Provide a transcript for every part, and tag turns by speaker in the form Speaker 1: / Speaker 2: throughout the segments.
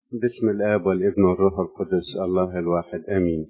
Speaker 1: بسم الآب والابن والروح القدس الله الواحد آمين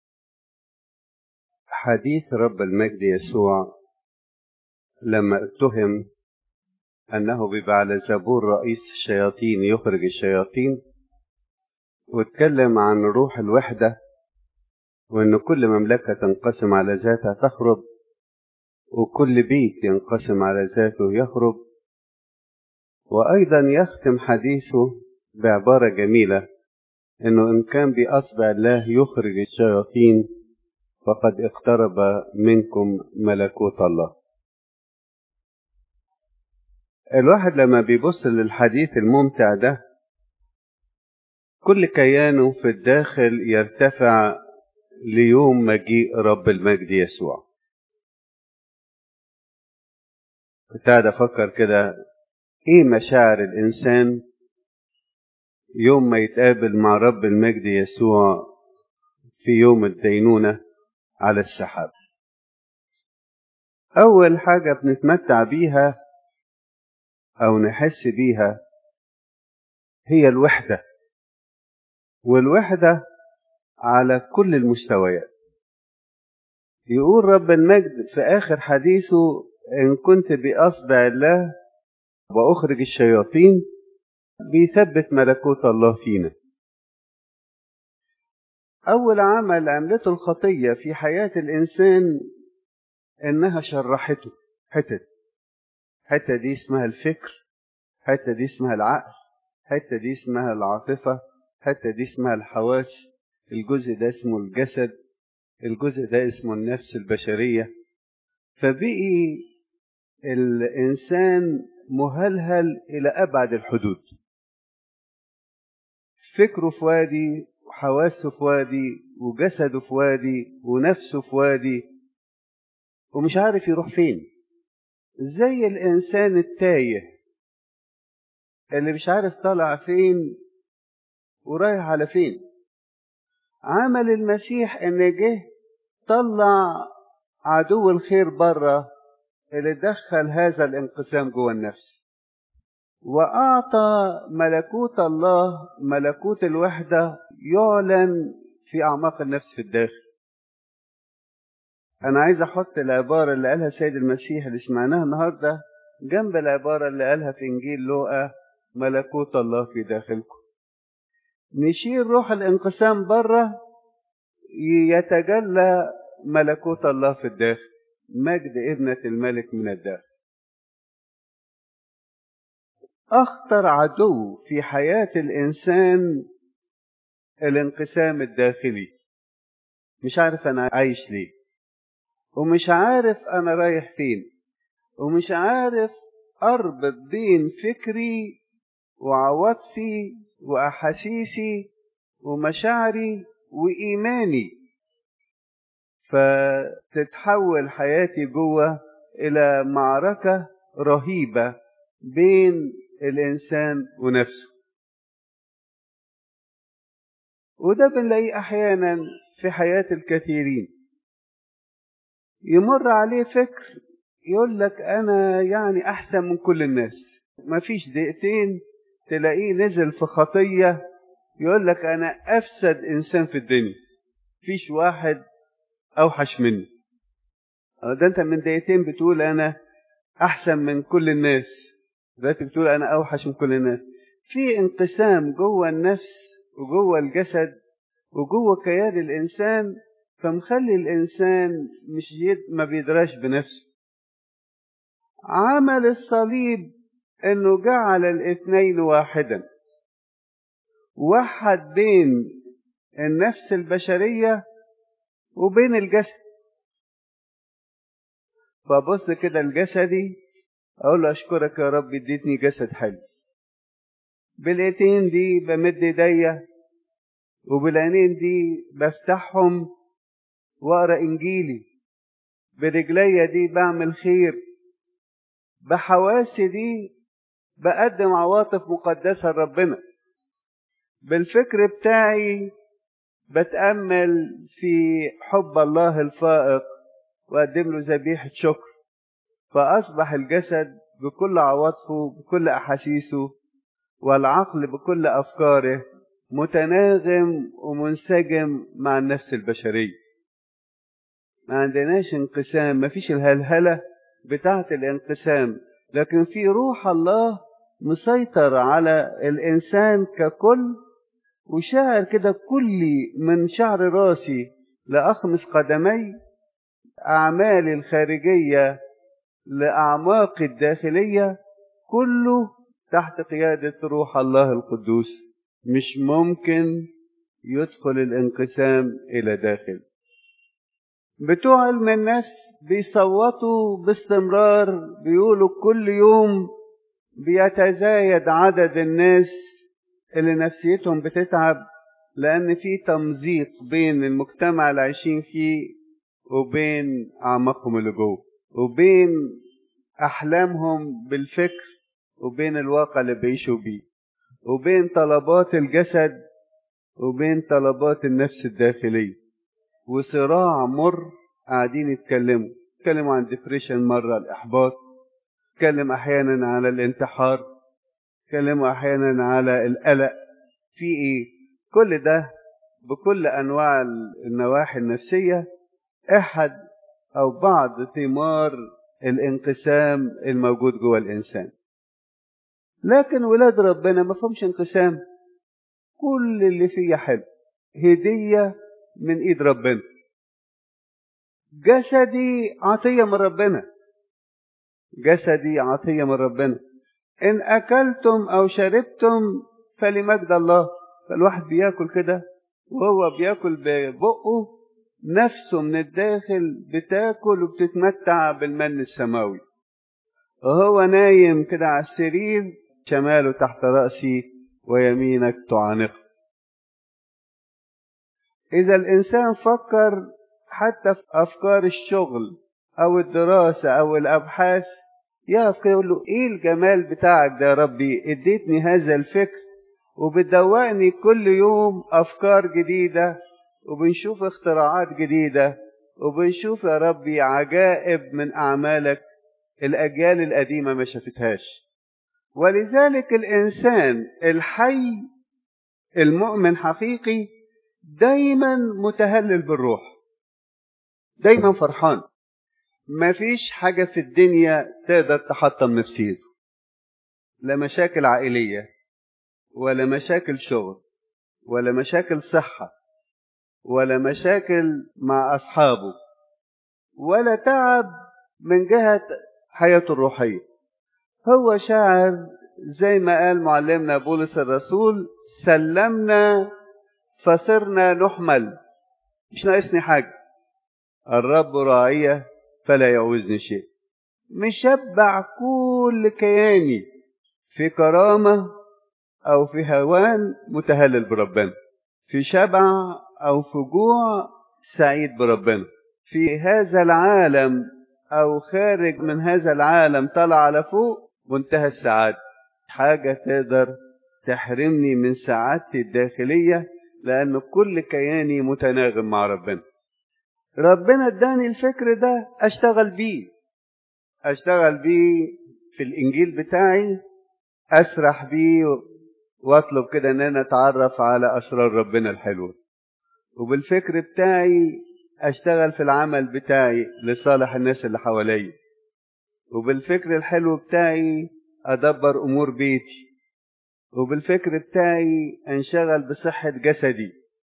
Speaker 1: حديث رب المجد يسوع لما اتهم أنه ببعل زبور رئيس الشياطين يخرج الشياطين واتكلم عن روح الوحدة وأن كل مملكة تنقسم على ذاتها تخرب وكل بيت ينقسم على ذاته يخرب وأيضا يختم حديثه بعبارة جميلة إنه إن كان بأصبع الله يخرج الشياطين فقد اقترب منكم ملكوت الله الواحد لما بيبص للحديث الممتع ده كل كيانه في الداخل يرتفع ليوم مجيء رب المجد يسوع كنت قاعد افكر كده ايه مشاعر الانسان يوم ما يتقابل مع رب المجد يسوع في يوم الدينونة على السحاب أول حاجة بنتمتع بيها أو نحس بيها هي الوحدة والوحدة على كل المستويات يقول رب المجد في آخر حديثه إن كنت بأصبع الله وأخرج الشياطين بيثبت ملكوت الله فينا أول عمل عملته الخطية في حياة الإنسان إنها شرحته حتت حتة دي اسمها الفكر حتة دي اسمها العقل حتة دي اسمها العاطفة حتة دي اسمها الحواس الجزء ده اسمه الجسد الجزء ده اسمه النفس البشرية فبقي الإنسان مهلهل إلى أبعد الحدود فكره في وادي وحواسه في وادي وجسده في وادي ونفسه في وادي ومش عارف يروح فين زي الإنسان التايه اللي مش عارف طالع فين ورايح على فين عمل المسيح ان جه طلع عدو الخير بره اللي دخل هذا الانقسام جوه النفس وأعطى ملكوت الله ملكوت الوحدة يعلن في أعماق النفس في الداخل أنا عايز أحط العبارة اللي قالها السيد المسيح اللي سمعناها النهاردة جنب العبارة اللي قالها في إنجيل لوقا ملكوت الله في داخلكم نشيل روح الانقسام بره يتجلى ملكوت الله في الداخل مجد ابنة الملك من الداخل أخطر عدو في حياة الإنسان الانقسام الداخلي مش عارف أنا عايش ليه ومش عارف أنا رايح فين ومش عارف أربط بين فكري وعواطفي وأحاسيسي ومشاعري وإيماني فتتحول حياتي جوه إلى معركة رهيبة بين الإنسان ونفسه وده بنلاقيه أحيانا في حياة الكثيرين يمر عليه فكر يقول لك أنا يعني أحسن من كل الناس مفيش دقيقتين تلاقيه نزل في خطية يقول لك أنا أفسد إنسان في الدنيا فيش واحد أوحش مني ده أنت من دقيقتين بتقول أنا أحسن من كل الناس دلوقتي بتقول أنا أوحش من كل الناس في انقسام جوه النفس وجوه الجسد وجوه كيان الإنسان فمخلي الإنسان مش يد ما بيدراش بنفسه عمل الصليب انه جعل الاثنين واحدا وحد بين النفس البشرية وبين الجسد فبص كده الجسدي اقول له اشكرك يا رب اديتني جسد حلو بالايدين دي بمد ايديا وبالعينين دي بفتحهم واقرا انجيلي برجليا دي بعمل خير بحواسي دي بقدم عواطف مقدسة لربنا بالفكر بتاعي بتأمل في حب الله الفائق وأقدم له ذبيحة شكر فأصبح الجسد بكل عواطفه بكل أحاسيسه والعقل بكل أفكاره متناغم ومنسجم مع النفس البشرية ما عندناش انقسام ما فيش الهلهلة بتاعة الانقسام لكن في روح الله مسيطر على الإنسان ككل وشاعر كده كلي من شعر راسي لأخمس قدمي أعمالي الخارجية لأعماق الداخلية كله تحت قيادة روح الله القدوس مش ممكن يدخل الانقسام إلى داخل بتوع علم النفس بيصوتوا باستمرار بيقولوا كل يوم بيتزايد عدد الناس اللي نفسيتهم بتتعب لأن في تمزيق بين المجتمع اللي عايشين فيه وبين أعماقهم اللي جوه وبين أحلامهم بالفكر وبين الواقع اللي بيعيشوا بيه وبين طلبات الجسد وبين طلبات النفس الداخلية وصراع مر قاعدين يتكلموا يتكلموا عن ديبريشن مرة الإحباط يتكلم أحيانا على الانتحار يتكلموا أحيانا على القلق في إيه كل ده بكل أنواع النواحي النفسية أحد أو بعض ثمار الانقسام الموجود جوه الإنسان لكن ولاد ربنا ما فهمش انقسام كل اللي فيه حلو هدية من ايد ربنا جسدي عطية من ربنا جسدي عطية من ربنا إن أكلتم أو شربتم فلمجد الله فالواحد بياكل كده وهو بياكل ببقه نفسه من الداخل بتاكل وبتتمتع بالمن السماوي وهو نايم كده على السرير شماله تحت رأسي ويمينك تعانقه إذا الإنسان فكر حتى في أفكار الشغل أو الدراسة أو الأبحاث يقف يقول له إيه الجمال بتاعك ده يا ربي اديتني هذا الفكر وبتدوقني كل يوم أفكار جديدة وبنشوف اختراعات جديدة وبنشوف يا ربي عجائب من أعمالك الأجيال القديمة ما شافتهاش ولذلك الإنسان الحي المؤمن حقيقي دايما متهلل بالروح دايما فرحان ما فيش حاجة في الدنيا تقدر تحطم نفسيته لا مشاكل عائلية ولا مشاكل شغل ولا مشاكل صحة ولا مشاكل مع أصحابه ولا تعب من جهة حياته الروحية هو شاعر زي ما قال معلمنا بولس الرسول سلمنا فصرنا نحمل مش ناقصني حاجة الرب راعية فلا يعوزني شيء مشبع كل كياني في كرامة أو في هوان متهلل بربنا في شبع أو في جوع سعيد بربنا في هذا العالم أو خارج من هذا العالم طلع على فوق منتهى السعادة حاجة تقدر تحرمني من سعادتي الداخلية لأن كل كياني متناغم مع ربنا ربنا اداني الفكر ده اشتغل بيه اشتغل بيه في الانجيل بتاعي اسرح بيه واطلب كده ان انا اتعرف على اسرار ربنا الحلوه وبالفكر بتاعي اشتغل في العمل بتاعي لصالح الناس اللي حواليا وبالفكر الحلو بتاعي ادبر امور بيتي وبالفكر بتاعي انشغل بصحه جسدي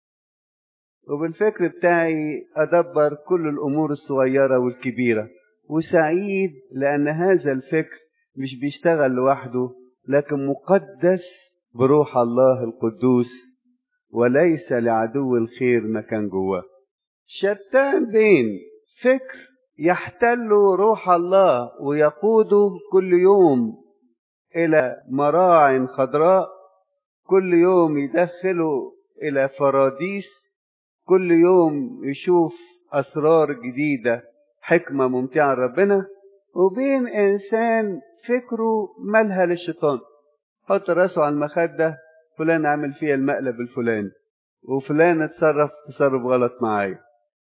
Speaker 1: وبالفكر بتاعي أدبر كل الأمور الصغيرة والكبيرة وسعيد لأن هذا الفكر مش بيشتغل لوحده لكن مقدس بروح الله القدوس وليس لعدو الخير مكان جواه شتان بين فكر يحتل روح الله ويقوده كل يوم إلى مراع خضراء كل يوم يدخله إلى فراديس كل يوم يشوف أسرار جديدة حكمة ممتعة ربنا وبين إنسان فكره ملهى للشيطان حط راسه على المخدة فلان عمل فيها المقلب الفلاني وفلان اتصرف تصرف غلط معايا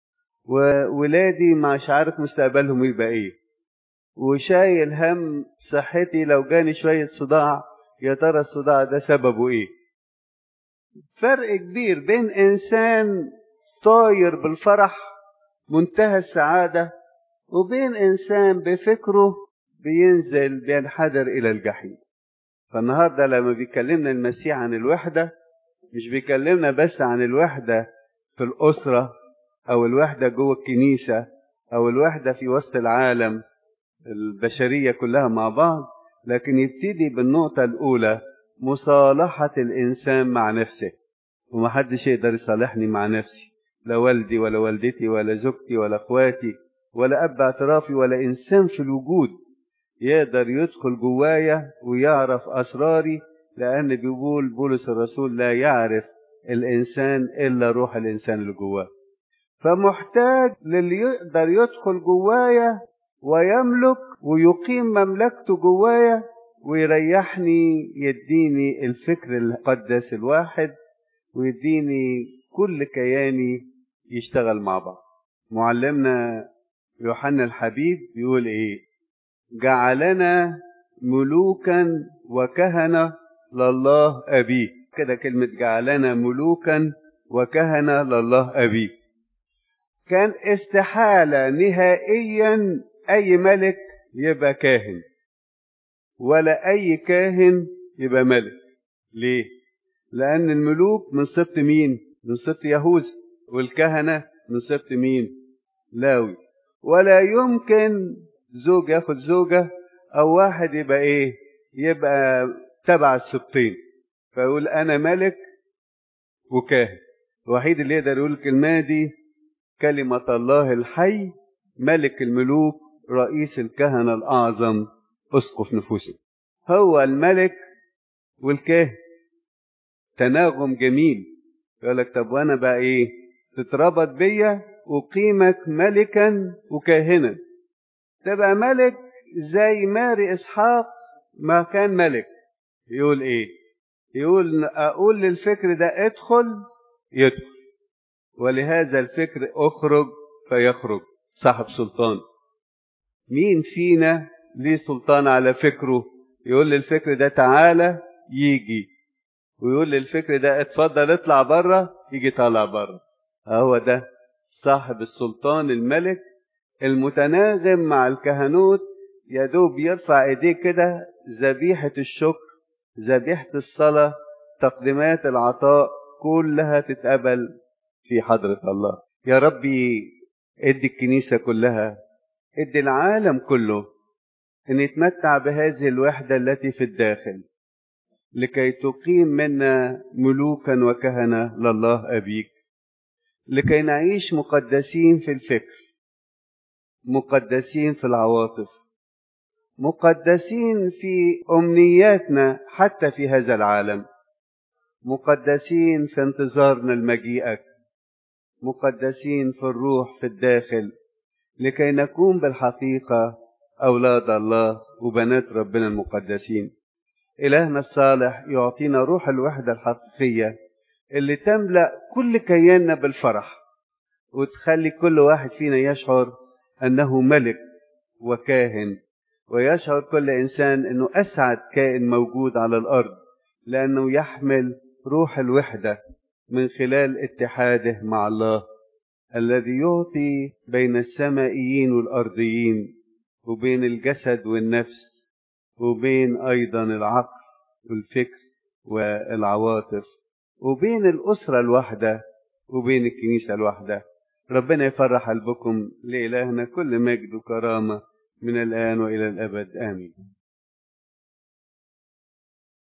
Speaker 1: وولادي مش عارف مستقبلهم يبقى ايه وشايل هم صحتي لو جاني شوية صداع يا ترى الصداع ده سببه ايه فرق كبير بين إنسان طاير بالفرح منتهى السعادة وبين إنسان بفكره بينزل بينحدر إلى الجحيم فالنهاردة لما بيكلمنا المسيح عن الوحدة مش بيكلمنا بس عن الوحدة في الأسرة أو الوحدة جوه الكنيسة أو الوحدة في وسط العالم البشرية كلها مع بعض لكن يبتدي بالنقطة الأولى مصالحة الإنسان مع نفسه ومحدش يقدر يصالحني مع نفسي لا والدي ولا والدتي ولا زوجتي ولا اخواتي ولا اب اعترافي ولا انسان في الوجود يقدر يدخل جوايا ويعرف اسراري لان بيقول بولس الرسول لا يعرف الانسان الا روح الانسان اللي جواه فمحتاج للي يقدر يدخل جوايا ويملك ويقيم مملكته جوايا ويريحني يديني الفكر المقدس الواحد ويديني كل كياني يشتغل مع بعض معلمنا يوحنا الحبيب بيقول ايه جعلنا ملوكا وكهنة لله أبيه كده كلمة جعلنا ملوكا وكهنة لله أبيه كان استحالة نهائيا أي ملك يبقى كاهن ولا أي كاهن يبقى ملك ليه؟ لأن الملوك من سبط مين؟ من سبط يهوذا والكهنة من سبط مين؟ لاوي ولا يمكن زوج ياخد زوجة أو واحد يبقى إيه؟ يبقى تبع السبطين فيقول أنا ملك وكاهن الوحيد اللي يقدر يقول الكلمة دي كلمة الله الحي ملك الملوك رئيس الكهنة الأعظم أسقف نفوسنا هو الملك والكاهن تناغم جميل يقول لك طب وانا بقى ايه تتربط بيا اقيمك ملكا وكاهنا تبقى ملك زي ماري اسحاق ما كان ملك يقول ايه يقول اقول للفكر ده ادخل يدخل ولهذا الفكر اخرج فيخرج صاحب سلطان مين فينا ليه سلطان على فكره يقول للفكر ده تعالى يجي ويقول للفكر ده اتفضل اطلع بره يجي طالع بره هو ده صاحب السلطان الملك المتناغم مع الكهنوت يا دوب يرفع ايديه كده ذبيحة الشكر ذبيحة الصلاة تقديمات العطاء كلها تتقبل في حضرة الله يا ربي ادي الكنيسة كلها ادي العالم كله ان يتمتع بهذه الوحدة التي في الداخل لكي تقيم منا ملوكا وكهنة لله أبيك لكي نعيش مقدسين في الفكر مقدسين في العواطف مقدسين في أمنياتنا حتى في هذا العالم مقدسين في انتظارنا لمجيئك مقدسين في الروح في الداخل لكي نكون بالحقيقة أولاد الله وبنات ربنا المقدسين إلهنا الصالح يعطينا روح الوحدة الحقيقية اللي تملأ كل كياننا بالفرح وتخلي كل واحد فينا يشعر أنه ملك وكاهن ويشعر كل إنسان أنه أسعد كائن موجود على الأرض لأنه يحمل روح الوحدة من خلال اتحاده مع الله الذي يعطي بين السمائيين والأرضيين وبين الجسد والنفس وبين أيضا العقل والفكر والعواطف وبين الأسرة الواحدة وبين الكنيسة الواحدة ربنا يفرح قلبكم لإلهنا كل مجد وكرامة من الآن وإلى الأبد آمين